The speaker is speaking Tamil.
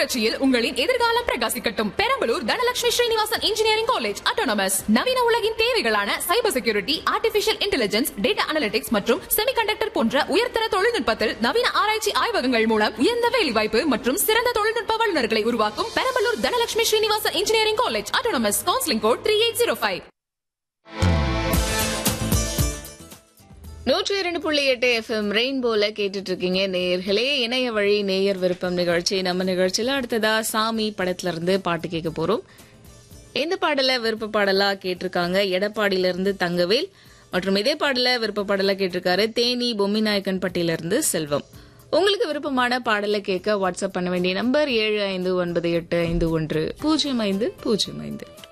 புரட்சியில் உங்களின் எதிர்காலம் பிரகாசிக்கட்டும் Perambalur Dhanalakshmi Srinivasan engineering college autonomous நவீன உலகின் தேவைகளான cyber security artificial intelligence data analytics மற்றும் செமிகண்டக்டர் போன்ற உயர்தர தொழில்நுட்பத்தில் நவீன ஆராய்ச்சி ஆய்வகங்கள் மூலம் உயர்ந்த வேலைவாய்ப்பு மற்றும் சிறந்த தொழில்நுட்ப வல்லுநர்களை உருவாக்கும் Perambalur Dhanalakshmi Srinivasan engineering college autonomous counselling code three eight zero five நூற்றி இரண்டு புள்ளி எட்டு எஃப்எம் ரெயின்போல கேட்டுட்டு இருக்கீங்க நேயர்களே இணைய வழி நேயர் விருப்பம் நிகழ்ச்சி நம்ம நிகழ்ச்சியில அடுத்ததா சாமி படத்துல இருந்து பாட்டு கேட்க போறோம் எந்த பாடல விருப்ப பாடலா கேட்டிருக்காங்க எடப்பாடியில இருந்து தங்கவேல் மற்றும் இதே பாடல விருப்ப பாடலா கேட்டிருக்காரு தேனி பொம்மிநாயக்கன் பட்டியில இருந்து செல்வம் உங்களுக்கு விருப்பமான பாடலை கேட்க வாட்ஸ்அப் பண்ண வேண்டிய நம்பர் ஏழு ஐந்து ஒன்பது எட்டு ஐந்து ஒன்று பூஜ்ஜியம் ஐந்து பூஜ்ஜியம் ஐந்து